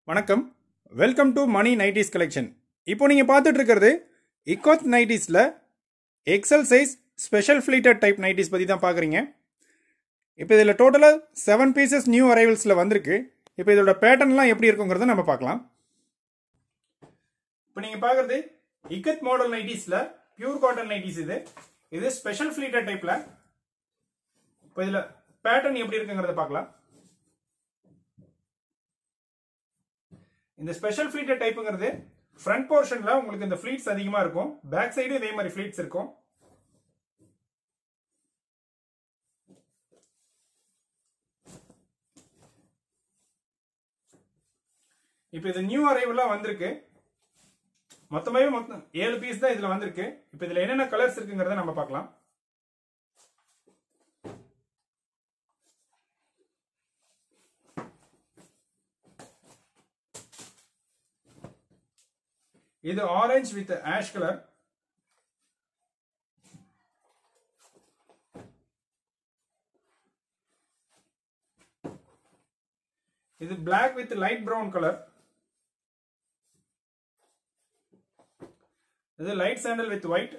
வணக்கம் welcome to Mani nighties collection இப்போ நீங்கள் பார்த்துட்டு இருக்கிறது இக்கோத் நைட்டிஸில் excel size special pleated type nighties பற்றி தான் பார்க்குறீங்க இப்போ இதில் டோட்டலாக செவன் பீசஸ் நியூ அரைவல்ஸில் வந்திருக்கு இப்போ இதோட பேட்டர்ன்லாம் எப்படி இருக்குங்கிறத நம்ம பார்க்கலாம் இப்போ நீங்கள் பார்க்குறது இக்கத் மாடல் நைட்டிஸில் பியூர் காட்டன் நைட்டிஸ் இது இது ஸ்பெஷல் ஃப்ளீட்டட் டைப்பில் இப்போ இதில் பேட்டர்ன் எப்படி இருக்குங்கிறத பார்க்கலாம் இந்த ஸ்பெஷல் ஃபிளீட்டட் டைப்புங்கிறது ஃப்ரண்ட் போர்ஷன்ல உங்களுக்கு இந்த ஃபிளீட்ஸ் அதிகமா இருக்கும் பேக் சைடு இதே மாதிரி ஃபிளீட்ஸ் இருக்கும் இப்போ இது நியூ அரைவலா வந்திருக்கு மொத்தமாவே மொத்தம் ஏழு பீஸ் தான் இதுல வந்திருக்கு இப்போ இதுல என்னென்ன கலர்ஸ் இருக்குங்கிறத நம்ம பார்க்கலாம் இது ஆரஞ்சு வித் ஆஷ் கலர் இது black with light brown colour இது லைட் சாண்டல் வித் ஒயிட்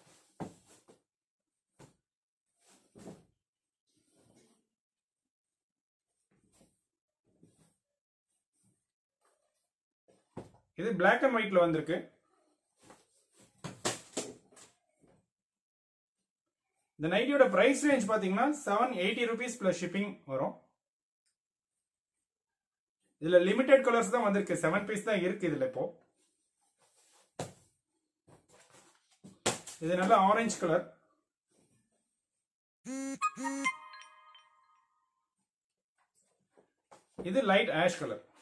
இது பிளாக் அண்ட் ஒயிட்ல வந்திருக்கு இந்த நைட்டியோட பிரைஸ் ரேஞ்ச் பாத்தீங்கன்னா seven eighty rupees plus shipping வரும் இதுல லிமிடெட் கலர்ஸ் தான் வந்திருக்கு செவன் பீஸ் தான் இருக்கு இதுல இப்போ இது நல்ல ஆரஞ்சு கலர் இது லைட் ஆஷ் கலர்